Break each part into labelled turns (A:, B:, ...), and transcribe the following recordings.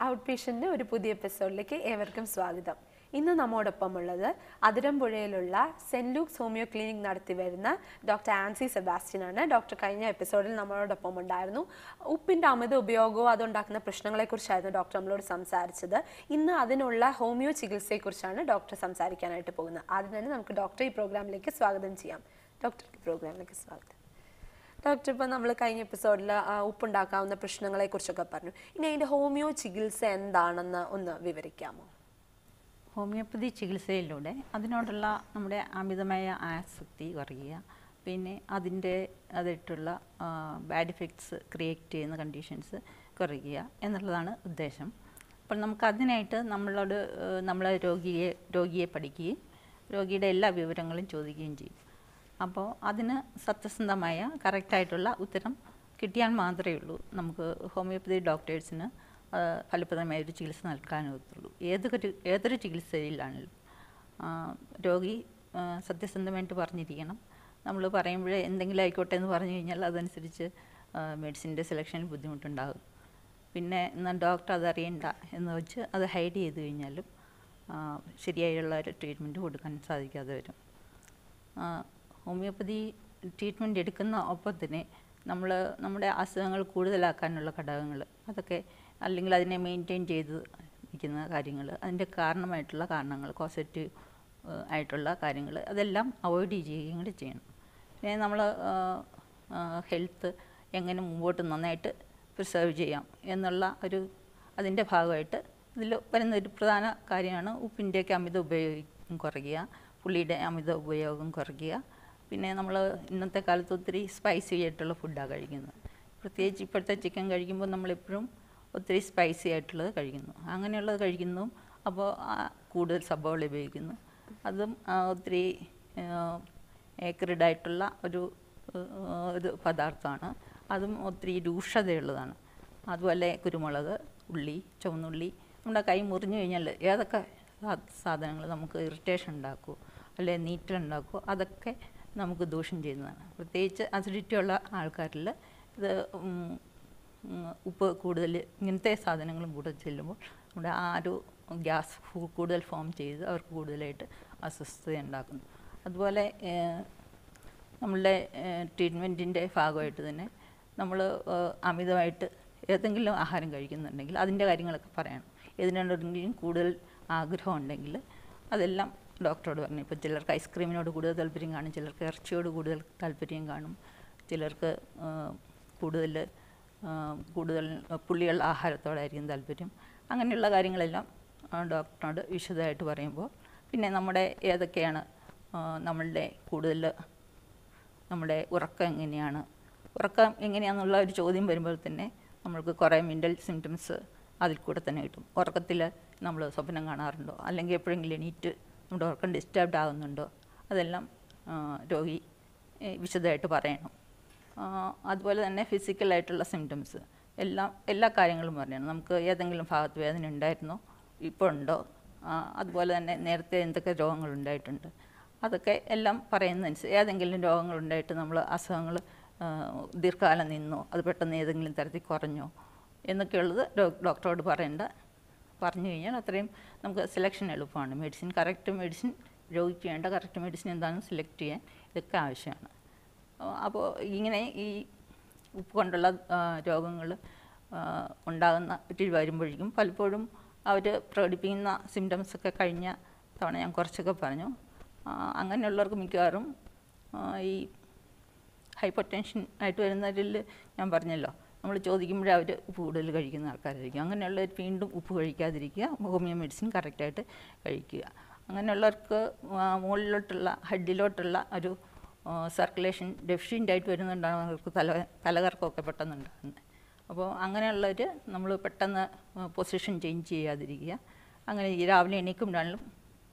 A: out പേഷ്യൻ്റെ ഒരു പുതിയ എപ്പിസോഡിലേക്ക് ഏവർക്കും സ്വാഗതം ഇന്ന് നമ്മോടൊപ്പമുള്ളത് അതിരമ്പുഴയിലുള്ള സെൻറ് ലൂക്സ് ഹോമിയോ ക്ലിനിക് നടത്തി വരുന്ന ഡോക്ടർ ആൻസി സെബാസ്റ്റ്യൻ ആണ് ഡോക്ടർ കഴിഞ്ഞ എപ്പിസോഡിൽ നമ്മളോടൊപ്പം ഉണ്ടായിരുന്നു ഉപ്പിൻ്റെ അമിത ഉപയോഗവും അതുണ്ടാക്കുന്ന പ്രശ്നങ്ങളെക്കുറിച്ചായിരുന്നു ഡോക്ടർ നമ്മളോട് സംസാരിച്ചത് ഇന്ന് അതിനുള്ള ഹോമിയോ ചികിത്സയെക്കുറിച്ചാണ് ഡോക്ടർ സംസാരിക്കാനായിട്ട് പോകുന്നത് ആദ്യം തന്നെ നമുക്ക് ഡോക്ടറെ ഈ പ്രോഗ്രാമിലേക്ക് സ്വാഗതം ചെയ്യാം ഡോക്ടർ ഈ പ്രോഗ്രാമിലേക്ക് സ്വാഗതം ഡോക്ടർ ഇപ്പോൾ നമ്മൾ കഴിഞ്ഞ എപ്പിസോഡിൽ ഉപ്പുണ്ടാക്കാവുന്ന പ്രശ്നങ്ങളെ കുറിച്ചൊക്കെ പറഞ്ഞു ഇനി അതിൻ്റെ ഹോമിയോ ചികിത്സ എന്താണെന്ന് ഒന്ന് വിവരിക്കാമോ
B: ഹോമിയോപ്പതി ചികിത്സയിലൂടെ അതിനോടുള്ള നമ്മുടെ അമിതമായ ആസക്തി കുറയുക പിന്നെ അതിൻ്റെ അതിട്ടുള്ള ബാഡ് ഇഫക്ട്സ് ക്രിയേറ്റ് ചെയ്യുന്ന കണ്ടീഷൻസ് കുറയ്ക്കുക എന്നുള്ളതാണ് ഉദ്ദേശം അപ്പോൾ നമുക്ക് അതിനായിട്ട് നമ്മളോട് ഏഹ്, നമ്മളെ രോഗിയെ രോഗിയെ പഠിക്കുകയും രോഗിയുടെ എല്ലാ വിവരങ്ങളും ചോദിക്കുകയും ചെയ്യും അപ്പോൾ അതിന് സത്യസന്ധമായ കറക്റ്റായിട്ടുള്ള ഉത്തരം കിട്ടിയാൽ മാത്രമേ ഉള്ളൂ നമുക്ക് ഹോമിയോപ്പതി ഡോക്ടേഴ്സിന് ആ, ഫലപ്രദമായ ഒരു ചികിത്സ നൽകാനാകത്തുള്ളൂ ഏതൊരു ഏതൊരു ചികിത്സയിലാണെങ്കിലും ആ, രോഗി ആ, സത്യസന്ധമായിട്ട് പറഞ്ഞിരിക്കണം നമ്മൾ പറയുമ്പോഴേ എന്തെങ്കിലും ആയിക്കോട്ടെ എന്ന് പറഞ്ഞു കഴിഞ്ഞാൽ അതനുസരിച്ച് മെഡിസിൻ്റെ സെലക്ഷനിൽ ബുദ്ധിമുട്ടുണ്ടാകും പിന്നെ എന്നാൽ ഡോക്ടർ അതറിയണ്ട എന്ന് വെച്ച് അത് ഹൈഡ് ചെയ്ത് കഴിഞ്ഞാലും ആ, ശരിയായുള്ള ഒരു ട്രീറ്റ്മെൻറ്റ് കൊടുക്കാൻ സാധിക്കാതെ വരും ആ, ഹോമിയോപ്പതി ട്രീറ്റ്മെൻറ്റ് എടുക്കുന്ന ഒപ്പം തന്നെ നമ്മൾ നമ്മുടെ അസുഖങ്ങൾ കൂടുതലാക്കാനുള്ള ഘടകങ്ങൾ അതൊക്കെ അല്ലെങ്കിൽ അതിനെ മെയിൻറ്റെയിൻ ചെയ്ത് നിൽക്കുന്ന കാര്യങ്ങൾ അതിൻ്റെ കാരണമായിട്ടുള്ള കാരണങ്ങൾ കോസറ്റീവ് ആയിട്ടുള്ള കാര്യങ്ങൾ അതെല്ലാം അവോയ്ഡ് ചെയ്യുകയും കൂടി ചെയ്യണം പിന്നെ നമ്മൾ ഹെൽത്ത് എങ്ങനെ മുമ്പോട്ട് നന്നായിട്ട് പ്രിസർവ് ചെയ്യാം എന്നുള്ള ഒരു അതിൻ്റെ ഭാഗമായിട്ട് ഇതിൽ വരുന്ന ഒരു പ്രധാന കാര്യമാണ് ഉപ്പിൻ്റെയൊക്കെ അമിത ഉപയോഗം കുറയ്ക്കുക പുളിയുടെ അമിത ഉപയോഗം കുറയ്ക്കുക പിന്നെ നമ്മൾ ഇന്നത്തെ കാലത്ത് ഒത്തിരി സ്പൈസി ആയിട്ടുള്ള ഫുഡാണ് കഴിക്കുന്നത് പ്രത്യേകിച്ച് ഇപ്പോഴത്തെ ചിക്കൻ കഴിക്കുമ്പോൾ നമ്മളെപ്പോഴും ഒത്തിരി സ്പൈസി ആയിട്ടുള്ളത് കഴിക്കുന്നു അങ്ങനെയുള്ളത് കഴിക്കുന്നു അപ്പോൾ കൂടുതൽ സബോള ഉപയോഗിക്കുന്നു അതും ആ, ഒത്തിരി ഏക്രിഡായിട്ടുള്ള ഒരു ആ, ഒരു പദാർത്ഥമാണ് അതും ഒത്തിരി രൂക്ഷതയുള്ളതാണ് അതുപോലെ കുരുമുളക് ഉള്ളി ചുവന്നുള്ളി നമ്മുടെ കൈ മുറിഞ്ഞു കഴിഞ്ഞാൽ ഏതൊക്കെ സാധനങ്ങൾ നമുക്ക് ഇറിറ്റേഷൻ ഉണ്ടാക്കുമോ അല്ലെ നീറ്റലുണ്ടാക്കുമോ അതൊക്കെ നമുക്ക് ദൂഷ്യം ചെയ്യുന്നതാണ് പ്രത്യേകിച്ച് അസിഡിറ്റി ഉള്ള ആൾക്കാരിൽ ഇത് ഉം, ഉം, ഉപ്പ് കൂടുതൽ ഇങ്ങനത്തെ സാധനങ്ങളും കൂടുതൽ ചെല്ലുമ്പോൾ നമ്മുടെ ആ ഒരു ഗ്യാസ് ഫു- കൂടുതൽ ഫോം ചെയ്ത് അവർക്ക് കൂടുതലായിട്ട് അസ്വസ്ഥത ഉണ്ടാക്കുന്നു അതുപോലെ ഏഹ്, നമ്മളുടെ ട്രീറ്റ്മെൻറ്റിൻ്റെ ഭാഗമായിട്ട് തന്നെ നമ്മൾ അമിതമായിട്ട് ഏതെങ്കിലും ആഹാരം കഴിക്കുന്നുണ്ടെങ്കിൽ അതിൻ്റെ കാര്യങ്ങളൊക്കെ പറയണം ഏതിനോടെങ്കിലും കൂടുതൽ ആഗ്രഹം ഉണ്ടെങ്കിൽ അതെല്ലാം ഡോക്ടറോട് പറഞ്ഞു ഇപ്പോൾ ചിലർക്ക് ഐസ്ക്രീമിനോട് കൂടുതൽ താല്പര്യം കാണും ചിലർക്ക് ഇറച്ചിയോട് കൂടുതൽ താല്പര്യം കാണും ചിലർക്ക് ആ, കൂടുതൽ ആ, കൂടുതൽ പുള്ളിയുള്ള ആഹാരത്തോടായിരിക്കും താല്പര്യം അങ്ങനെയുള്ള കാര്യങ്ങളെല്ലാം ആ, ഡോക്ടറിനോട് വിശദമായിട്ട് പറയുമ്പോൾ പിന്നെ നമ്മുടെ ഏതൊക്കെയാണ് ആ, നമ്മളുടെ കൂടുതൽ നമ്മുടെ ഉറക്കം എങ്ങനെയാണ് ഉറക്കം എങ്ങനെയാണെന്നുള്ള ഒരു ചോദ്യം വരുമ്പോൾ തന്നെ നമ്മൾക്ക് കുറേ മെൻ്റൽ സിംറ്റംസ് അതിൽ കൂടെ തന്നെ കിട്ടും ഉറക്കത്തിൽ നമ്മൾ സ്വപ്നം കാണാറുണ്ടോ അല്ലെങ്കിൽ എപ്പോഴെങ്കിലും എണീറ്റ് നമ്മുടെ ഉറക്കം ഡിസ്റ്റർബ്ഡ് ആകുന്നുണ്ടോ അതെല്ലാം ആ, രോഗി ഏ, വിശദമായിട്ട് പറയണം ആ, അതുപോലെ തന്നെ ഫിസിക്കലായിട്ടുള്ള സിംറ്റംസ് എല്ലാം എല്ലാ കാര്യങ്ങളും പറയണം നമുക്ക് ഏതെങ്കിലും ഭാഗത്ത് വേദന ഉണ്ടായിരുന്നോ ഇപ്പോൾ ഉണ്ടോ ആ, അതുപോലെ തന്നെ നേരത്തെ എന്തൊക്കെ രോഗങ്ങൾ ഉണ്ടായിട്ടുണ്ട് അതൊക്കെ എല്ലാം പറയുന്നതനുസരിച്ച് ഏതെങ്കിലും രോഗങ്ങളുണ്ടായിട്ട് നമ്മൾ അസുഖങ്ങൾ ദീർഘകാലം നിന്നോ അത് പെട്ടെന്ന് ഏതെങ്കിലും തരത്തിൽ കുറഞ്ഞോ എന്നൊക്കെയുള്ളത് ഡോ- ഡോക്ടറോട് പറയേണ്ട പറഞ്ഞു കഴിഞ്ഞാൽ അത്രയും നമുക്ക് സെലക്ഷൻ എളുപ്പമാണ് മെഡിസിൻ കറക്റ്റ് മെഡിസിൻ രോഗിക്ക് വേണ്ട കറക്റ്റ് മെഡിസിൻ എന്താണെന്ന് സെലക്ട് ചെയ്യാൻ ഇതൊക്കെ ആവശ്യമാണ് അപ്പോൾ ഇങ്ങനെ ഈ ഉപ്പ് കൊണ്ടുള്ള രോഗങ്ങൾ ഉണ്ടാകുന്ന പറ്റി വരുമ്പോഴേക്കും പലപ്പോഴും അവർ പ്രകടിപ്പിക്കുന്ന സിംറ്റംസ് ഒക്കെ കഴിഞ്ഞ തവണ ഞാൻ കുറച്ചൊക്കെ പറഞ്ഞു ആ, അങ്ങനെയുള്ളവർക്ക് മിക്കവാറും ആ, ഈ ഹൈപ്പർ ടെൻഷൻ ആയിട്ട് വരുന്നവരിൽ ഞാൻ പറഞ്ഞല്ലോ നമ്മൾ ചോദിക്കുമ്പോഴേ അവർ ഉപ്പ് കൂടുതൽ കഴിക്കുന്ന ആൾക്കാരായിരിക്കും അങ്ങനെയുള്ളവർ വീണ്ടും ഉപ്പ് കഴിക്കാതിരിക്കുക ഹോമിയോ മെഡിസിൻ കറക്റ്റായിട്ട് കഴിക്കുക അങ്ങനെയുള്ളവർക്ക് ആ, മുകളിലോട്ടുള്ള ഹെഡിലോട്ടുള്ള ഒരു സർക്കുലേഷൻ ഡെഫിഷ്യൻ്റ് ആയിട്ട് വരുന്നുണ്ടാണ് അവർക്ക് തല തലകറക്കമൊക്കെ പെട്ടെന്ന് ഉണ്ടാകുന്നത് അപ്പോൾ അങ്ങനെയുള്ളവർ നമ്മൾ പെട്ടെന്ന് പൊസിഷൻ ചേഞ്ച് ചെയ്യാതിരിക്കുക അങ്ങനെ ഈ രാവിലെ എണീക്കുമ്പോഴാണെങ്കിലും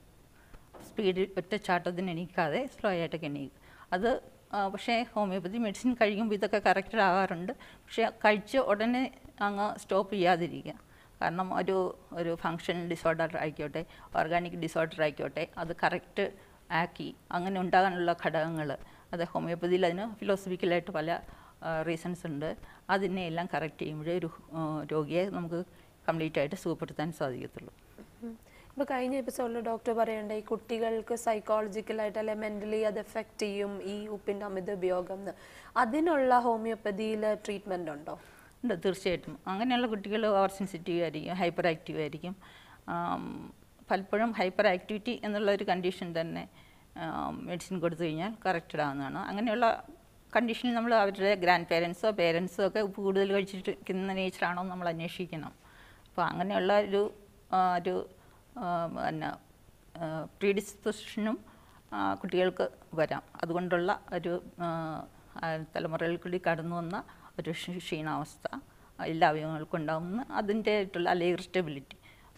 B: സ്പീഡിൽ ഒറ്റ ചാട്ടത്തിന് എണീക്കാതെ സ്ലോ ആയിട്ടൊക്കെ എണീക്കുക അത് ആ, പക്ഷേ ഹോമിയോപ്പതി മെഡിസിൻ കഴിക്കുമ്പോൾ ഇതൊക്കെ കറക്റ്റ് ആകാറുണ്ട് പക്ഷേ കഴിച്ച് ഉടനെ അങ്ങ് സ്റ്റോപ്പ് ചെയ്യാതിരിക്കുക കാരണം ഒരു ഒരു ഫങ്ഷണൽ ഡിസോർഡർ ആയിക്കോട്ടെ ഓർഗാനിക് ഡിസോർഡർ ആയിക്കോട്ടെ അത് കറക്റ്റ് ആക്കി അങ്ങനെ ഉണ്ടാകാനുള്ള ഘടകങ്ങൾ അത് ഹോമിയോപ്പതിയിൽ അതിന് ഫിലോസഫിക്കലായിട്ട് പല റീസൺസ് ഉണ്ട് അതിനെ എല്ലാം കറക്റ്റ് ചെയ്യുമ്പോഴേ ഒരു ആ, രോഗിയെ നമുക്ക് കംപ്ലീറ്റ് ആയിട്ട് സുഖപ്പെടുത്താൻ സാധിക്കത്തുള്ളൂ
A: ഇപ്പോൾ കഴിഞ്ഞ എപ്പിസോഡിൽ ഡോക്ടർ പറയണ്ട ഈ കുട്ടികൾക്ക് സൈക്കോളജിക്കലായിട്ട് അല്ലെ മെൻ്റലി അത് എഫക്റ്റ് ചെയ്യും ഈ ഉപ്പിൻ്റെ അമിത ഉപയോഗം എന്ന് അതിനുള്ള ഹോമിയോപ്പതിയിൽ ട്രീറ്റ്മെൻ്റ് ഉണ്ടോ
B: ഉണ്ട് തീർച്ചയായിട്ടും അങ്ങനെയുള്ള കുട്ടികൾ ഓവർ സെൻസിറ്റീവ് ആയിരിക്കും ഹൈപ്പർ ആക്റ്റീവ് ആയിരിക്കും ആം, പലപ്പോഴും ഹൈപ്പർ ആക്ടിവിറ്റി എന്നുള്ള ഒരു കണ്ടീഷൻ തന്നെ മെഡിസിൻ കൊടുത്തു കഴിഞ്ഞാൽ കറക്റ്റഡ് ആവുന്നതാണ് അങ്ങനെയുള്ള കണ്ടീഷനിൽ നമ്മൾ അവരുടെ ഗ്രാൻഡ് പേരൻസോ പേരൻസോ ഒക്കെ ഉപ്പ് കൂടുതൽ കഴിച്ചിരിക്കുന്ന നേച്ചറാണോ എന്ന് നമ്മൾ അന്വേഷിക്കണം അപ്പോൾ അങ്ങനെയുള്ള ഒരു ആ, ഒരു ആ, പിന്നെ പ്രീഡിസ്പൊസിഷനും കുട്ടികൾക്ക് വരാം അതുകൊണ്ടുള്ള ഒരു ആ, ആ, തലമുറയിൽ കൂടി കടന്നു വന്ന ഒരു ക്ഷീ- ക്ഷീണാവസ്ഥ എല്ലാ അവയവങ്ങൾക്കും ഉണ്ടാകുന്ന അതിൻ്റെ ആയിട്ടുള്ള അല്ലെ ഇറിറ്റബിലിറ്റി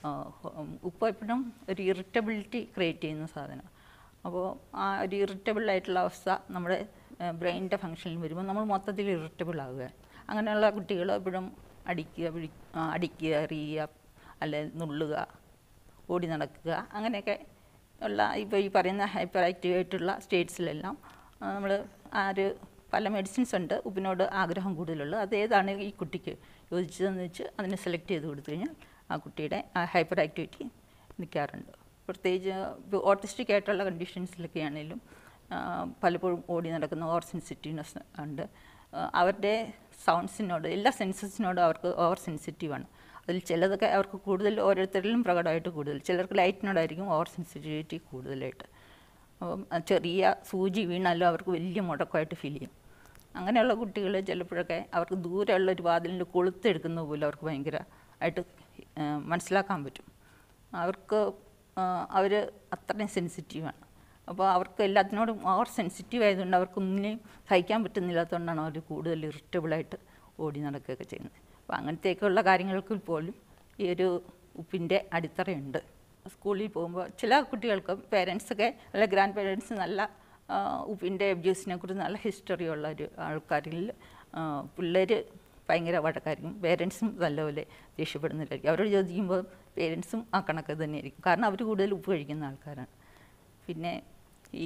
B: ഉപ്പ് എപ്പോഴും ഒരു ഇറിറ്റബിലിറ്റി ക്രിയേറ്റ് ചെയ്യുന്ന സാധനം അപ്പോൾ ആ ഒരു ഇറിറ്റബിൾ ആയിട്ടുള്ള അവസ്ഥ നമ്മുടെ ബ്രെയിനിൻ്റെ ഫങ്ഷനിൽ വരുമ്പോൾ നമ്മൾ മൊത്തത്തിൽ ഇറിറ്റബിൾ ആവുക അങ്ങനെയുള്ള കുട്ടികൾ എപ്പോഴും അടിക്കുക പിടി ആ, അടിക്കുക എറിയുക അല്ലെ നുള്ളുക ഓടി നടക്കുക അങ്ങനെയൊക്കെ ഉള്ള ഇപ്പോൾ ഈ പറയുന്ന ഹൈപ്പർ ആക്റ്റീവ് ആയിട്ടുള്ള സ്റ്റേറ്റ്സിലെല്ലാം നമ്മൾ ആ ഒരു പല മെഡിസിൻസ് ഉണ്ട് ഉപ്പിനോട് ആഗ്രഹം കൂടുതലുള്ളത് അത് ഏതാണ് ഈ കുട്ടിക്ക് യോജിച്ചതെന്ന് വെച്ച് അതിനെ സെലക്ട് ചെയ്ത് കൊടുത്തു കഴിഞ്ഞാൽ ആ കുട്ടിയുടെ ആ ഹൈപ്പർ ആക്ടിവിറ്റി നിൽക്കാറുണ്ട് പ്രത്യേകിച്ച് ഇപ്പോൾ ഓട്ടിസ്റ്റിക് ആയിട്ടുള്ള കണ്ടീഷൻസിലൊക്കെ ആണെങ്കിലും ആ, പലപ്പോഴും ഓടി നടക്കുന്ന ഓവർ സെൻസിറ്റീവ്നെസ് ഉണ്ട് ആ, അവരുടെ സൗണ്ട്സിനോട് എല്ലാ സെൻസസിനോടും അവർക്ക് ഓവർ സെൻസിറ്റീവാണ് അതിൽ ചിലതൊക്കെ അവർക്ക് കൂടുതൽ ഓരോരുത്തരിലും പ്രകടമായിട്ട് കൂടുതൽ ചിലർക്ക് ലൈറ്റിനോടായിരിക്കും ഓവർ സെൻസിറ്റിവിറ്റി കൂടുതലായിട്ട് അപ്പം ആ ചെറിയ സൂചി വീണാലും അവർക്ക് വലിയ മുടക്കമായിട്ട് ഫീൽ ചെയ്യും അങ്ങനെയുള്ള കുട്ടികൾ ചിലപ്പോഴൊക്കെ അവർക്ക് ദൂരെയുള്ള ഒരു വാതിലിൻ്റെ കൊളുത്തെടുക്കുന്ന പോലെ അവർക്ക് ഭയങ്കര ആയിട്ട് ആ, മനസ്സിലാക്കാൻ പറ്റും അവർക്ക് അവർ അത്രയും സെൻസിറ്റീവാണ് അപ്പോൾ അവർക്ക് എല്ലാത്തിനോടും ഓവർ സെൻസിറ്റീവ് ആയതുകൊണ്ട് അവർക്ക് ഒന്നിനെയും സഹിക്കാൻ പറ്റുന്നില്ലാത്തതുകൊണ്ടാണ് അവർ കൂടുതൽ ഇറിറ്റബിളായിട്ട് ഓടി നടക്കുകയൊക്കെ ചെയ്യുന്നത് അപ്പോൾ അങ്ങനത്തെയൊക്കെയുള്ള കാര്യങ്ങൾക്ക് പോലും ഈ ഒരു ഉപ്പിൻ്റെ അടിത്തറയുണ്ട് സ്കൂളിൽ പോകുമ്പോൾ ചില കുട്ടികൾക്ക് പേരൻസൊക്കെ അല്ല ഗ്രാൻഡ് പേരൻസ് നല്ല ആ, ഉപ്പിൻ്റെ അബ്യൂസിനെ കുറിച്ച് നല്ല ഹിസ്റ്ററി ഉള്ള ഒരു ആൾക്കാരിൽ പിള്ളേർ ഭയങ്കര വഴക്കായിരിക്കും പേരൻസും നല്ലപോലെ ദേഷ്യപ്പെടുന്നില്ലായിരിക്കും അവരോട് ചോദിക്കുമ്പോൾ പേരൻസും ആ കണക്ക് തന്നെയായിരിക്കും കാരണം അവർ കൂടുതൽ ഉപ്പ് കഴിക്കുന്ന ആൾക്കാരാണ് പിന്നെ ഈ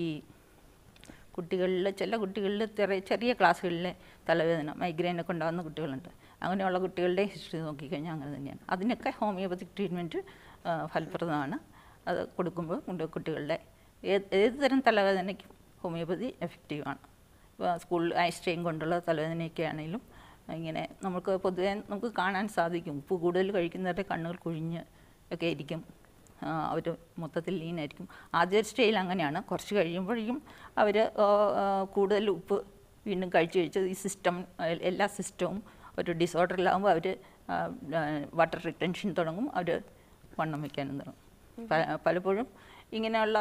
B: കുട്ടികളിൽ ചില കുട്ടികളിൽ ചെറിയ ചെറിയ ക്ലാസ്സുകളിലെ തലവേദന മൈഗ്രെയിനൊക്കെ ഉണ്ടാകുന്ന കുട്ടികളുണ്ട് അങ്ങനെയുള്ള കുട്ടികളുടെ ഹിസ്റ്ററി നോക്കിക്കഴിഞ്ഞാൽ അങ്ങനെ തന്നെയാണ് അതിനൊക്കെ ഹോമിയോപ്പത്തിക് ട്രീറ്റ്മെൻറ്റ് ഫലപ്രദമാണ് അത് കൊടുക്കുമ്പോൾ കുട്ടി- കുട്ടികളുടെ ഏത് ഏത് തരം തലവേദനയ്ക്കും ഹോമിയോപ്പതി എഫക്റ്റീവാണ് ഇപ്പോൾ സ്കൂൾ ഐ സ്ട്രെയിൻ കൊണ്ടുള്ള തലവേദനയൊക്കെ ആണെങ്കിലും ഇങ്ങനെ നമുക്ക് പൊതുവേ നമുക്ക് കാണാൻ സാധിക്കും ഉപ്പ് കൂടുതൽ കഴിക്കുന്നവരുടെ കണ്ണുകൾ കുഴിഞ്ഞ് ഒക്കെ ഇരിക്കും അവർ മൊത്തത്തിൽ ലീനായിരിക്കും ആദ്യ സ്റ്റേയിൽ അങ്ങനെയാണ് കുറച്ച് കഴിയുമ്പോഴേക്കും അവർ കൂടുതൽ ഉപ്പ് വീണ്ടും കഴിച്ച് കഴിച്ച് ഈ സിസ്റ്റം എല്ലാ സിസ്റ്റവും ഒരു ഡിസോർഡറിലാകുമ്പോൾ അവർ വാട്ടർ റിട്ടൻഷൻ തുടങ്ങും അവർ വണ്ണം വയ്ക്കാനും തുടങ്ങും പല- പലപ്പോഴും ഇങ്ങനെയുള്ള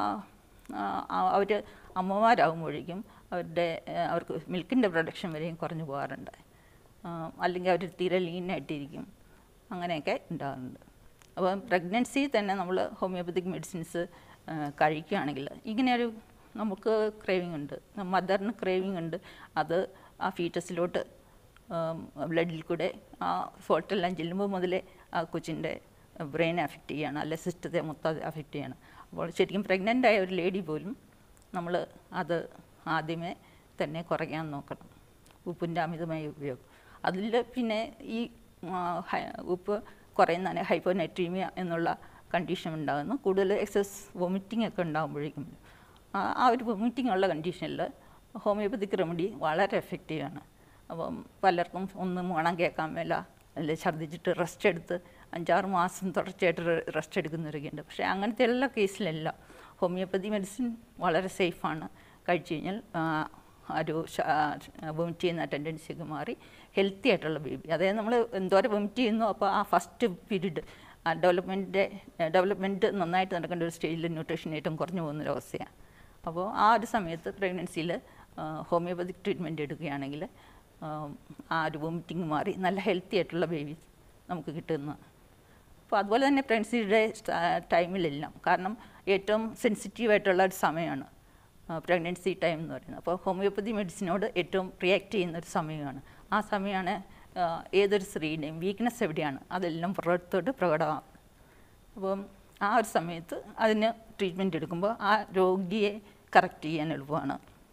B: അവർ അമ്മമാരാകുമ്പോഴേക്കും അവരുടെ ആ, അവർക്ക് മിൽക്കിൻ്റെ പ്രൊഡക്ഷൻ വരെയും കുറഞ്ഞു പോകാറുണ്ട് ആ, അല്ലെങ്കിൽ അവർ തീരെ ലീനായിട്ടിരിക്കും അങ്ങനെയൊക്കെ ഉണ്ടാകുന്നുണ്ട് അപ്പോൾ പ്രഗ്നൻസി തന്നെ നമ്മൾ ഹോമിയോപ്പത്തിക് മെഡിസിൻസ് കഴിക്കുകയാണെങ്കിൽ ഇങ്ങനെയൊരു നമുക്ക് ക്രേവിംഗ് ഉണ്ട് മദറിന് ക്രേവിംഗ് ഉണ്ട് അത് ആ ഫീറ്റസിലോട്ട് ബ്ലഡിൽ കൂടെ ആ ഫോൾട്ടെല്ലാം ചെല്ലുമ്പോൾ മുതലേ ആ കൊച്ചിൻ്റെ ബ്രെയിനെ അഫക്റ്റ് ചെയ്യാണ് അല്ലെ സിസ്റ്റത്തെ മൊത്തം അഫക്റ്റ് ചെയ്യാണ് അപ്പോൾ ശരിക്കും പ്രഗ്നൻ്റ് ആയ ഒരു ലേഡി പോലും നമ്മൾ അത് ആദ്യമേ തന്നെ കുറയ്ക്കാൻ നോക്കണം ഉപ്പിൻ്റെ അമിതമായ ഉപയോഗം അതിൽ പിന്നെ ഈ ആ, ഹൈ- ഉപ്പ് കുറയുന്ന ഹൈപ്പോനൈട്രീമിയ എന്നുള്ള കണ്ടീഷൻ ഉണ്ടാകുന്നു കൂടുതൽ എക്സസ് വൊമിറ്റിംഗ് ഒക്കെ ഉണ്ടാകുമ്പോഴേക്കും ആ ആ ഒരു വൊമിറ്റിംഗ് ഉള്ള കണ്ടീഷനിൽ ഹോമിയോപ്പത്തിക് റെമഡി വളരെ എഫക്റ്റീവാണ് അപ്പം പലർക്കും ഒന്നും മണം കേൾക്കാൻ മേല അല്ലെ ഛർദ്ദിച്ചിട്ട് റെസ്റ്റ് എടുത്ത് അഞ്ചാറ് മാസം തുടർച്ചയായിട്ട് റെസ്റ്റ് എടുക്കുന്നവരൊക്കെ ഉണ്ട് പക്ഷേ അങ്ങനത്തെ എല്ലാ കേസിലെല്ലാം ഹോമിയോപ്പതി മെഡിസിൻ വളരെ സേഫാണ് കഴിച്ചു കഴിഞ്ഞാൽ ആ, ഒരു വൊമിറ്റ് ചെയ്യുന്ന ടെൻഡൻസി ഒക്കെ മാറി ഹെൽത്തി ആയിട്ടുള്ള ബേബി അതായത് നമ്മൾ എന്തോരം വൊമിറ്റ് ചെയ്യുന്നു അപ്പോൾ ആ ഫസ്റ്റ് പീരീഡ് ഡെവലപ്മെൻറ്റിൻ്റെ ഡെവലപ്മെൻറ്റ് നന്നായിട്ട് നടക്കേണ്ട ഒരു സ്റ്റേജിൽ ന്യൂട്രീഷൻ ഏറ്റവും കുറഞ്ഞു പോകുന്നൊരവസ്ഥയാണ് അപ്പോൾ ആ ഒരു സമയത്ത് പ്രഗ്നൻസിയിൽ ഹോമിയോപ്പതിക് ട്രീറ്റ്മെൻറ്റ് എടുക്കുകയാണെങ്കിൽ ആ, ആ ഒരു വൊമിറ്റിംഗ് മാറി നല്ല ഹെൽത്തി ആയിട്ടുള്ള ബേബി നമുക്ക് കിട്ടുന്ന അപ്പോൾ അതുപോലെ തന്നെ പ്രഗ്നൻസിയുടെ ടൈമിലെല്ലാം കാരണം ഏറ്റവും സെൻസിറ്റീവ് ആയിട്ടുള്ള ഒരു സമയമാണ് പ്രഗ്നൻസി ടൈം എന്ന് പറയുന്നത് അപ്പോൾ ഹോമിയോപ്പതി മെഡിസിനോട് ഏറ്റവും റിയാക്ട് ചെയ്യുന്ന ഒരു സമയമാണ് ആ സമയമാണ് ആ, ഏതൊരു സ്ത്രീയുടെയും വീക്ക്നെസ് എവിടെയാണ് അതെല്ലാം പുറത്തോട്ട് പ്രകടമാകും അപ്പം ആ ഒരു സമയത്ത് അതിന് ട്രീറ്റ്മെൻറ്റ് എടുക്കുമ്പോൾ ആ രോഗിയെ കറക്റ്റ് ചെയ്യാൻ എളുപ്പമാണ്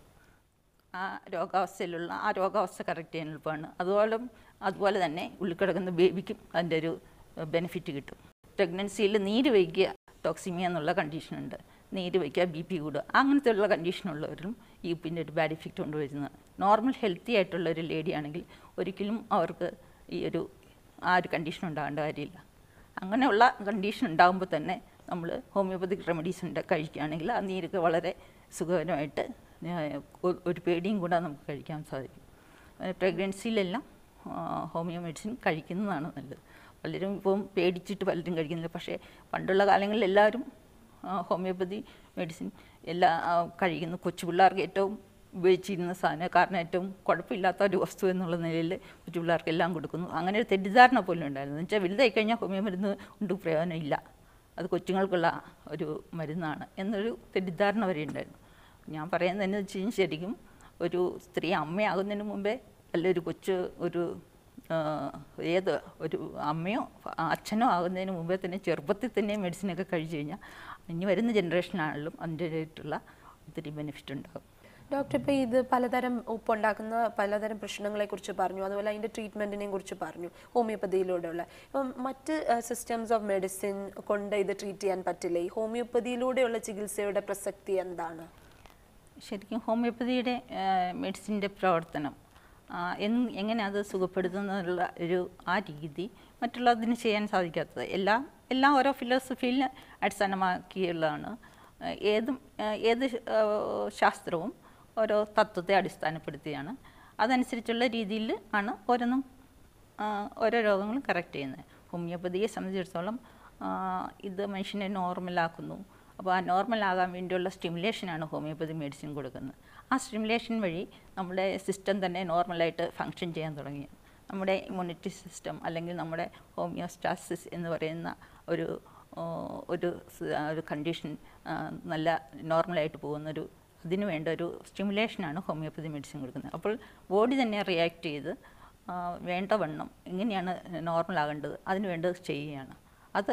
B: ആ രോഗാവസ്ഥയിലുള്ള ആ രോഗാവസ്ഥ കറക്റ്റ് ചെയ്യാൻ എളുപ്പമാണ് അതുപോലെ അതുപോലെ തന്നെ ഉള്ളിൽ കിടക്കുന്ന ബേബിക്കും അതിൻ്റെ ഒരു ബെനിഫിറ്റ് കിട്ടും പ്രഗ്നൻസിയിൽ നീര് വയ്ക്കുക ടോക്സിമിയ എന്നുള്ള കണ്ടീഷനുണ്ട് നീര് വയ്ക്കുക ബി പി കൂടുക അങ്ങനത്തെ ഉള്ള കണ്ടീഷനുള്ളവരും ഈ ഉപ്പിൻ്റെ ഒരു ബാഡ് ഇഫക്റ്റ് കൊണ്ടുവരുന്നത് നോർമൽ ഹെൽത്തി ആയിട്ടുള്ള ഒരു ലേഡി ആണെങ്കിൽ ഒരിക്കലും അവർക്ക് ഈ ഒരു ആ ഒരു കണ്ടീഷൻ ഉണ്ടാകേണ്ട കാര്യമില്ല അങ്ങനെയുള്ള കണ്ടീഷൻ ഉണ്ടാകുമ്പോൾ തന്നെ നമ്മൾ ഹോമിയോപ്പതിക് റെമഡീസ് ഉണ്ട് കഴിക്കുകയാണെങ്കിൽ ആ നീരൊക്കെ വളരെ സുഖകരമായിട്ട് ഏഹ്, ഒ- ഒരു പേടിയും കൂടാതെ നമുക്ക് കഴിക്കാൻ സാധിക്കും പ്രഗ്നൻസിയിലെല്ലാം ഹോമിയോ മെഡിസിൻ കഴിക്കുന്നതാണ് നല്ലത് പലരും ഇപ്പം പേടിച്ചിട്ട് പലരും കഴിക്കുന്നില്ല പക്ഷേ പണ്ടുള്ള കാലങ്ങളിൽ എല്ലാവരും ആ, ഹോമിയോപ്പതി മെഡിസിൻ എല്ലാ ആ, കഴിക്കുന്നു കൊച്ചു പിള്ളേർക്ക് ഏറ്റവും ഉപയോഗിച്ചിരുന്ന സാധനം കാരണം ഏറ്റവും കുഴപ്പമില്ലാത്ത ഒരു വസ്തു എന്നുള്ള നിലയിൽ കൊച്ചു പിള്ളേർക്ക് എല്ലാം കൊടുക്കുന്നു അങ്ങനെ ഒരു തെറ്റിദ്ധാരണ പോലും ഉണ്ടായിരുന്നു എന്ന് വെച്ചാൽ വലുതായി കഴിഞ്ഞാൽ ഹോമിയോ മരുന്ന് കൊണ്ട് പ്രയോജനമില്ല അത് കൊച്ചുങ്ങൾക്കുള്ള ഒരു മരുന്നാണ് എന്നൊരു തെറ്റിദ്ധാരണ വരെ ഉണ്ടായിരുന്നു ഞാൻ പറയുന്നതെന്ന് വെച്ച് കഴിഞ്ഞാൽ ശരിക്കും ഒരു സ്ത്രീ അമ്മയാകുന്നതിന് മുമ്പേ അല്ല ഒരു കൊച്ച് ഒരു ആ, ഏത് ഒരു അമ്മയോ അച്ഛനോ ആകുന്നതിന് മുമ്പേ തന്നെ ചെറുപ്പത്തിൽ തന്നെ മെഡിസിനൊക്കെ കഴിച്ചു കഴിഞ്ഞാൽ ഇനി വരുന്ന ജനറേഷനാണെങ്കിലും അതിൻ്റെതായിട്ടുള്ള ഒത്തിരി ബെനിഫിറ്റ് ഉണ്ടാകും
A: ഡോക്ടർ ഇപ്പോൾ ഇത് പലതരം ഉപ്പുണ്ടാക്കുന്ന പലതരം പ്രശ്നങ്ങളെ കുറിച്ച് പറഞ്ഞു അതുപോലെ അതിൻ്റെ ട്രീറ്റ്മെൻറ്റിനെ കുറിച്ച് പറഞ്ഞു ഹോമിയോപ്പതിയിലൂടെയുള്ള ഇപ്പം മറ്റ് സിസ്റ്റംസ് ഓഫ് മെഡിസിൻ കൊണ്ട് ഇത് ട്രീറ്റ് ചെയ്യാൻ പറ്റില്ല ഈ ഹോമിയോപ്പതിയിലൂടെയുള്ള ചികിത്സയുടെ പ്രസക്തി എന്താണ്
B: ശരിക്കും ഹോമിയോപ്പതിയുടെ മെഡിസിൻ്റെ പ്രവർത്തനം ആ, എന്ന് എങ്ങനെ അത് സുഖപ്പെടുത്തുന്നുള്ള ഒരു ആ രീതി മറ്റുള്ളതിന് ചെയ്യാൻ സാധിക്കാത്തത് എല്ലാം എല്ലാം ഓരോ ഫിലോസഫിയിൽ അടിസ്ഥാനമാക്കിയുള്ളതാണ് ആ, ഏതും ആ, ഏത് ശ- ആ, ശാസ്ത്രവും ഓരോ തത്വത്തെ അടിസ്ഥാനപ്പെടുത്തിയാണ് അതനുസരിച്ചുള്ള രീതിയിൽ ആണ് ഓരോന്നും ആ, ഓരോ രോഗങ്ങളും കറക്റ്റ് ചെയ്യുന്നത് ഹോമിയോപ്പതിയെ സംബന്ധിച്ചിടത്തോളം ആ, ഇത് മനുഷ്യനെ നോർമലാക്കുന്നു അപ്പോൾ ആ നോർമലാകാൻ വേണ്ടിയുള്ള സ്റ്റിമുലേഷനാണ് ഹോമിയോപ്പതി മെഡിസിൻ കൊടുക്കുന്നത് ആ സ്റ്റിമുലേഷൻ വഴി നമ്മുടെ സിസ്റ്റം തന്നെ നോർമലായിട്ട് ഫങ്ഷൻ ചെയ്യാൻ തുടങ്ങി നമ്മുടെ ഇമ്മ്യൂണിറ്റി സിസ്റ്റം അല്ലെങ്കിൽ നമ്മുടെ ഹോമിയോസ്റ്റാസിസ് എന്ന് പറയുന്ന ഒരു ആ, ഒരു സ്- ആ, ഒരു കണ്ടീഷൻ നല്ല നോർമലായിട്ട് പോകുന്നൊരു അതിന് വേണ്ട ഒരു സ്റ്റിമുലേഷനാണ് ഹോമിയോപ്പതി മെഡിസിൻ കൊടുക്കുന്നത് അപ്പോൾ ബോഡി തന്നെ റിയാക്ട് ചെയ്ത് ആ, വേണ്ട വണ്ണം എങ്ങനെയാണ് നോർമൽ ആകേണ്ടത് അതിന് വേണ്ടത് ചെയ്യുകയാണ് അത്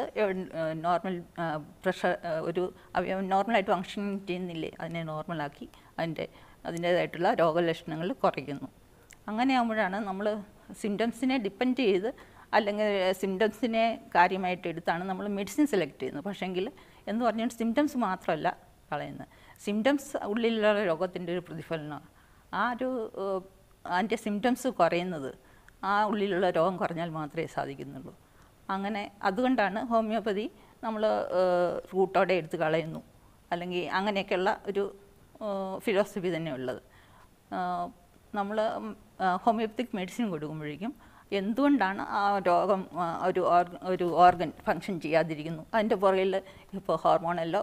B: നോർമൽ പ്രഷർ ഒരു അവയവം നോർമലായിട്ട് ഫങ്ഷൻ ചെയ്യുന്നില്ലേ അതിനെ നോർമലാക്കി അതിൻ്റെ അതിൻ്റേതായിട്ടുള്ള രോഗലക്ഷണങ്ങൾ കുറയ്ക്കുന്നു അങ്ങനെ ആകുമ്പോഴാണ് നമ്മൾ സിംറ്റംസിനെ ഡിപ്പെൻഡ് ചെയ്ത് അല്ലെങ്കിൽ സിംറ്റംസിനെ കാര്യമായിട്ട് എടുത്താണ് നമ്മൾ മെഡിസിൻ സെലക്ട് ചെയ്യുന്നത് പക്ഷേങ്കിൽ എന്ന് പറഞ്ഞാൽ സിംറ്റംസ് മാത്രമല്ല കളയുന്നത് സിംറ്റംസ് ഉള്ളിലുള്ള രോഗത്തിൻ്റെ ഒരു പ്രതിഫലനമാണ് ആ ഒരു ഏഹ്, അതിൻ്റെ സിംറ്റംസ് കുറയുന്നത് ആ ഉള്ളിലുള്ള രോഗം കുറഞ്ഞാൽ മാത്രമേ സാധിക്കുന്നുള്ളൂ അങ്ങനെ അതുകൊണ്ടാണ് ഹോമിയോപ്പതി നമ്മൾ റൂട്ടോടെ എടുത്ത് കളയുന്നു അല്ലെങ്കിൽ അങ്ങനെയൊക്കെയുള്ള ഒരു ഫിലോസഫി തന്നെ ഉള്ളത് നമ്മൾ ഹോമിയോപ്പത്തിക് മെഡിസിൻ കൊടുക്കുമ്പോഴേക്കും എന്തുകൊണ്ടാണ് ആ രോഗം ആ, ഒരു ഓർഗ ഒരു ഓർഗൻ ഫങ്ഷൻ ചെയ്യാതിരിക്കുന്നു അതിൻ്റെ പുറകിൽ ഇപ്പോൾ ഹോർമോണലോ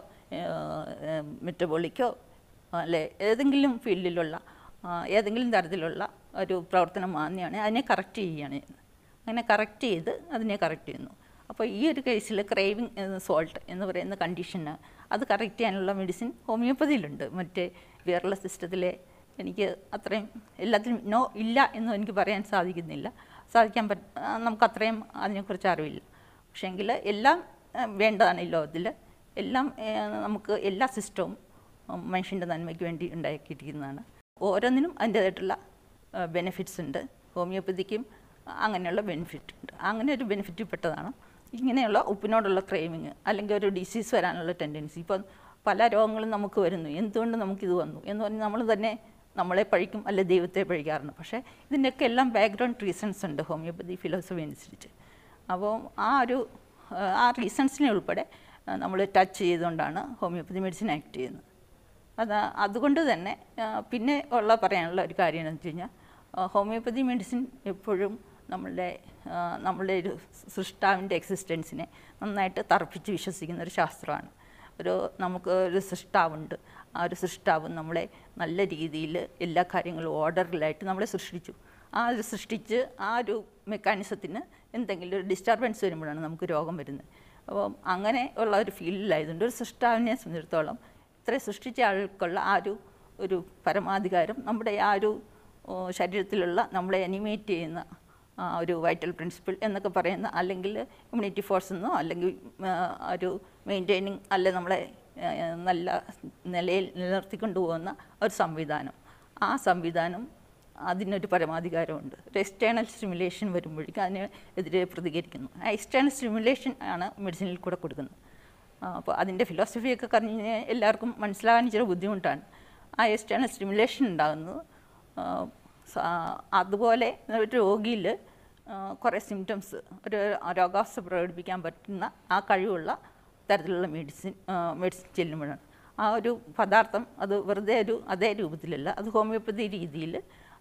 B: മെറ്റബോളിക്കോ അല്ലെ ഏതെങ്കിലും ഫീൽഡിലുള്ള ആ, ഏതെങ്കിലും തരത്തിലുള്ള ഒരു പ്രവർത്തനം മാന്നിയാണ് അതിനെ കറക്റ്റ് ചെയ്യുകയാണ് ചെയ്യുന്നത് അങ്ങനെ കറക്റ്റ് ചെയ്ത് അതിനെ കറക്റ്റ് ചെയ്യുന്നു അപ്പോൾ ഈ ഒരു കേസിൽ ക്രേവിങ് സോൾട്ട് എന്ന് പറയുന്ന കണ്ടീഷന് അത് കറക്റ്റ് ചെയ്യാനുള്ള മെഡിസിൻ ഹോമിയോപ്പതിയിലുണ്ട് മറ്റേ കേരള സിസ്റ്റത്തിലെ എനിക്ക് അത്രയും എല്ലാത്തിനും നോ ഇല്ല എന്നും എനിക്ക് പറയാൻ സാധിക്കുന്നില്ല സാധിക്കാൻ പറ്റ ആ, നമുക്ക് അത്രയും അതിനെക്കുറിച്ച് അറിവില്ല പക്ഷേങ്കിൽ എല്ലാം ആ, വേണ്ടതാണ് ഈ ലോകത്തിൽ എല്ലാം ആ, നമുക്ക് എല്ലാ സിസ്റ്റവും മനുഷ്യൻ്റെ നന്മയ്ക്ക് വേണ്ടി ഉണ്ടാക്കിയിരിക്കുന്നതാണ് ഓരോന്നിനും അതിൻ്റേതായിട്ടുള്ള ബെനിഫിറ്റ്സ് ഉണ്ട് ഹോമിയോപ്പതിക്കും അങ്ങനെയുള്ള ബെനിഫിറ്റ് ഉണ്ട് അങ്ങനെ ഒരു ബെനിഫിറ്റ് പെട്ടതാണ് ഇങ്ങനെയുള്ള ഉപ്പിനോടുള്ള ക്രേവിങ് അല്ലെങ്കിൽ ഒരു ഡിസീസ് വരാനുള്ള ടെൻഡൻസി ഇപ്പം പല രോഗങ്ങളും നമുക്ക് വരുന്നു എന്തുകൊണ്ട് നമുക്കിത് വന്നു എന്ന് പറഞ്ഞ് നമ്മൾ തന്നെ നമ്മളെ പഴിക്കും അല്ലെ ദൈവത്തെ പഴിക്കാറുണ്ട് പക്ഷേ ഇതിൻ്റെയൊക്കെ എല്ലാം ബാക്ക്ഗ്രൗണ്ട് റീസൺസ് ഉണ്ട് ഹോമിയോപ്പതി ഫിലോസഫി അനുസരിച്ച് അപ്പോൾ ആ ഒരു ആ, ആ റീസൺസിനെ ഉൾപ്പെടെ നമ്മൾ ടച്ച് ചെയ്തുകൊണ്ടാണ് ഹോമിയോപ്പതി മെഡിസിൻ ആക്ട് ചെയ്യുന്നത് അത് അതുകൊണ്ട് തന്നെ ആ, പിന്നെ ഉള്ള പറയാനുള്ള ഒരു കാര്യം എന്ന് വെച്ച് കഴിഞ്ഞാൽ ആ, ഹോമിയോപ്പതി മെഡിസിൻ എപ്പോഴും നമ്മളുടെ ആ, നമ്മളുടെ ഒരു സൃഷ്ടാവിൻ്റെ എക്സിസ്റ്റൻസിനെ നന്നായിട്ട് തറപ്പിച്ച് വിശ്വസിക്കുന്ന ഒരു ശാസ്ത്രമാണ് ഒരു നമുക്ക് ഒരു സൃഷ്ടാവുണ്ട് ആ ഒരു സൃഷ്ടാവ് നമ്മളെ നല്ല രീതിയിൽ എല്ലാ കാര്യങ്ങളും ഓർഡറിലായിട്ട് നമ്മളെ സൃഷ്ടിച്ചു ആ ഒരു സൃഷ്ടിച്ച് ആ ഒരു മെക്കാനിസത്തിന് എന്തെങ്കിലും ഒരു ഡിസ്റ്റർബൻസ് വരുമ്പോഴാണ് നമുക്ക് രോഗം വരുന്നത് അപ്പം അങ്ങനെ ഉള്ള ഒരു ഫീൽഡിലായതുകൊണ്ട് ഒരു സൃഷ്ടാവിനെ സംബന്ധിച്ചിടത്തോളം ഇത്രയും സൃഷ്ടിച്ച ആൾക്കുള്ള ആ ഒരു ഒരു പരമാധികാരം നമ്മുടെ ആ ഒരു ഓ, ശരീരത്തിലുള്ള നമ്മളെ അനിമേറ്റ് ചെയ്യുന്ന ആ ഒരു വൈറ്റൽ പ്രിൻസിപ്പിൾ എന്നൊക്കെ പറയുന്ന അല്ലെങ്കിൽ ഇമ്മ്യൂണിറ്റി ഫോഴ്സ് എന്നോ അല്ലെങ്കിൽ ആ, ഒരു മെയിൻറ്റെയിനിങ് അല്ലെ നമ്മളെ ആ, നല്ല നിലയിൽ നിലനിർത്തിക്കൊണ്ടു പോകുന്ന ഒരു സംവിധാനം ആ സംവിധാനം അതിനൊരു പരമാധികാരമുണ്ട് ഒരു എക്സ്റ്റേണൽ സ്റ്റിമുലേഷൻ വരുമ്പോഴേക്കും അതിന് എതിരെ പ്രതികരിക്കുന്നു ആ എക്സ്റ്റേണൽ സ്റ്റിമുലേഷൻ ആണ് മെഡിസിനിൽ കൂടെ കൊടുക്കുന്നത് അപ്പോൾ അതിൻ്റെ ഫിലോസഫിയൊക്കെ പറഞ്ഞു കഴിഞ്ഞാൽ എല്ലാവർക്കും മനസ്സിലാകാൻ ഇച്ചിരി ബുദ്ധിമുട്ടാണ് ആ എക്സ്റ്റേണൽ സ്റ്റിമുലേഷൻ ഉണ്ടാകുന്നത് ആ, സ- അതുപോലെ ഒരു രോഗിയിൽ കുറേ സിംറ്റംസ് ഒരു രോഗാവസ്ഥ പ്രകടിപ്പിക്കാൻ പറ്റുന്ന ആ കഴിവുള്ള തരത്തിലുള്ള മെഡിസിൻ മെഡിസിൻ ചെല്ലുമ്പോഴാണ് ആ ഒരു പദാർത്ഥം അത് വെറുതെ ഒരു അതേ രൂപത്തിലല്ല അത് ഹോമിയോപ്പതി രീതിയിൽ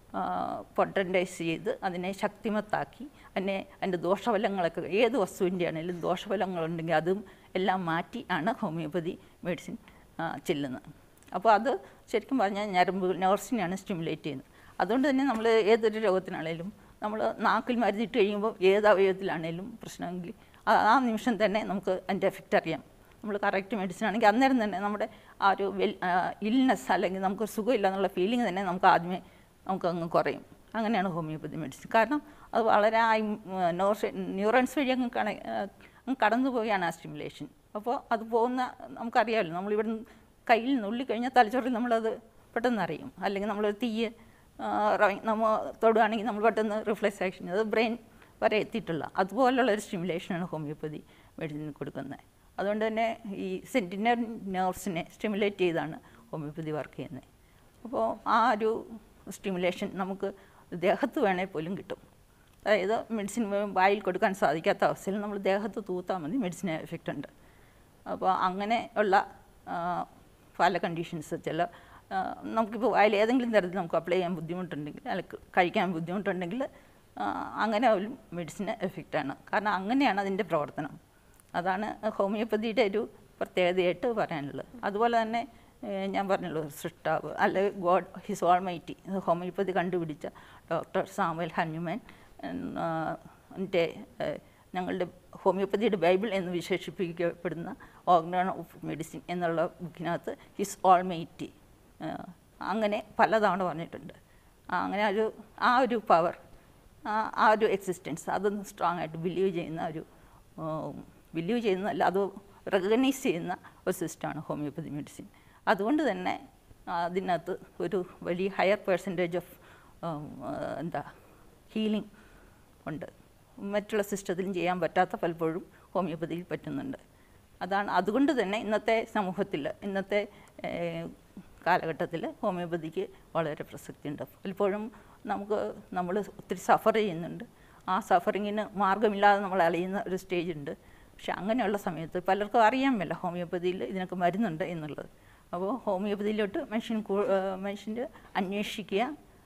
B: പൊട്ടൻഡൈസ് ചെയ്ത് അതിനെ ശക്തിമത്താക്കി അതിനെ അതിൻ്റെ ദോഷഫലങ്ങളൊക്കെ ഏത് വസ്തുവിൻ്റെ ആണെങ്കിലും ദോഷഫലങ്ങളുണ്ടെങ്കിൽ അതും എല്ലാം മാറ്റി ആണ് ഹോമിയോപ്പതി മെഡിസിൻ ആ, ചെല്ലുന്നത് അപ്പോൾ അത് ശരിക്കും പറഞ്ഞാൽ ഞരമ്പുകൾ നെർസിനെയാണ് സ്റ്റിമുലേറ്റ് ചെയ്യുന്നത് അതുകൊണ്ട് തന്നെ നമ്മൾ ഏതൊരു രോഗത്തിനാണേലും നമ്മൾ നാക്കിൽ മരുന്നിട്ട് കഴിയുമ്പോൾ ഏത് അവയവത്തിലാണേലും പ്രശ്നമെങ്കിൽ ആ ആ നിമിഷം തന്നെ നമുക്ക് അതിൻ്റെ എഫക്റ്റ് അറിയാം നമ്മൾ കറക്റ്റ് മെഡിസിൻ ആണെങ്കിൽ അന്നേരം തന്നെ നമ്മുടെ ആ ഒരു വെൽ ഇൽനെസ് അല്ലെങ്കിൽ നമുക്ക് സുഖമില്ല എന്നുള്ള ഫീലിംഗ് തന്നെ നമുക്ക് ആദ്യമേ നമുക്ക് അങ്ങ് കുറയും അങ്ങനെയാണ് ഹോമിയോപ്പതി മെഡിസിൻ കാരണം അത് വളരെ ആ നോർസ് ന്യൂറോൺസ് വഴി അങ്ങ് കണ അങ്ങ് കടന്നു പോവുകയാണ് ആ സ്റ്റിമുലേഷൻ അപ്പോൾ അത് പോകുന്ന നമുക്കറിയാമല്ലോ നമ്മളിവിടെ കയ്യിൽ നുള്ളി കഴിഞ്ഞാൽ തലച്ചോറിൽ നമ്മളത് പെട്ടെന്ന് അറിയും അല്ലെങ്കിൽ നമ്മളൊരു തീയെ നമ്മൾ തൊടുകയാണെങ്കിൽ നമ്മൾ പെട്ടെന്ന് റിഫ്ലെക്സ് ആക്ഷൻ അത് ബ്രെയിൻ വരെ എത്തിയിട്ടുള്ള അതുപോലുള്ള ഒരു സ്റ്റിമുലേഷനാണ് ഹോമിയോപ്പതി മെഡിസിൻ കൊടുക്കുന്നത് അതുകൊണ്ട് തന്നെ ഈ സെൻറ്റിനൽ നെർവ്സിനെ സ്റ്റിമുലേറ്റ് ചെയ്താണ് ഹോമിയോപ്പതി വർക്ക് ചെയ്യുന്നത് അപ്പോൾ ആ ഒരു സ്റ്റിമുലേഷൻ നമുക്ക് ദേഹത്ത് വേണേൽ പോലും കിട്ടും അതായത് മെഡിസിൻ വായിൽ കൊടുക്കാൻ സാധിക്കാത്ത അവസ്ഥയിൽ നമ്മൾ ദേഹത്ത് തൂത്താൽ മതി മെഡിസിന് എഫക്റ്റ് ഉണ്ട് അപ്പോൾ അങ്ങനെ ഉള്ള ആ, പല കണ്ടീഷൻസ് ചില ആ, നമുക്കിപ്പോൾ വായിൽ ഏതെങ്കിലും തരത്തിൽ നമുക്ക് അപ്ലൈ ചെയ്യാൻ ബുദ്ധിമുട്ടുണ്ടെങ്കിൽ അല്ലെങ്കിൽ കഴിക്കാൻ ബുദ്ധിമുട്ടുണ്ടെങ്കിൽ ആ, അങ്ങനെ ഒരു മെഡിസിന് എഫക്റ്റാണ് കാരണം അങ്ങനെയാണ് അതിൻ്റെ പ്രവർത്തനം അതാണ് ഹോമിയോപ്പതിയുടെ ഒരു പ്രത്യേകതയായിട്ട് പറയാനുള്ളത് അതുപോലെ തന്നെ ഏഹ്, ഞാൻ പറഞ്ഞല്ലോ സൃഷ്ടാവ് അല്ലെ ഗോഡ് ഹിസ് ഓൾമൈറ്റി ഹോമിയോപ്പതി കണ്ടുപിടിച്ച ഡോക്ടർ സാമുവൽ ഹന്യുമാൻ എൻ്റെ ഞങ്ങളുടെ ഹോമിയോപ്പതിയുടെ ബൈബിൾ എന്ന് വിശേഷിപ്പിക്കപ്പെടുന്ന ഓർഗൻ ഓഫ് മെഡിസിൻ എന്നുള്ള ബുക്കിനകത്ത് ഹിസ് ഓൾമൈറ്റി അങ്ങനെ പലതവണ പറഞ്ഞിട്ടുണ്ട് ആ, അങ്ങനെ ഒരു ആ ഒരു പവർ ആ ഒരു എക്സിസ്റ്റൻസ് അതൊന്ന് സ്ട്രോങ് ആയിട്ട് ബിലീവ് ചെയ്യുന്ന ഒരു ബിലീവ് ചെയ്യുന്നതല്ല അത് റെക്കഗ്നൈസ് ചെയ്യുന്ന ഒരു സിസ്റ്റമാണ് ഹോമിയോപ്പതി മെഡിസിൻ അതുകൊണ്ട് തന്നെ അതിനകത്ത് ഒരു വലിയ ഹയർ പേഴ്സൻറ്റേജ് ഓഫ് എന്താ ഹീലിംഗ് ഉണ്ട് മറ്റുള്ള സിസ്റ്റത്തിലും ചെയ്യാൻ പറ്റാത്ത പലപ്പോഴും ഹോമിയോപ്പതിയിൽ പറ്റുന്നുണ്ട് അതാണ് അതുകൊണ്ട് തന്നെ ഇന്നത്തെ സമൂഹത്തിൽ ഇന്നത്തെ കാലഘട്ടത്തിൽ ഹോമിയോപ്പതിക്ക് വളരെ പ്രസക്തിയുണ്ട് പലപ്പോഴും നമുക്ക് നമ്മൾ ഒത്തിരി സഫർ ചെയ്യുന്നുണ്ട് ആ സഫറിങ്ങിന് മാർഗമില്ലാതെ നമ്മൾ അലയുന്ന ഒരു സ്റ്റേജ് ഉണ്ട് പക്ഷെ അങ്ങനെയുള്ള സമയത്ത് പലർക്കും അറിയാൻ മേല ഹോമിയോപ്പതിയിൽ ഇതിനൊക്കെ മരുന്നുണ്ട് എന്നുള്ളത് അപ്പോൾ ഹോമിയോപ്പതിയിലോട്ട് മനുഷ്യൻ കൂ- ആ, മനുഷ്യൻ്റെ അന്വേഷിക്കുക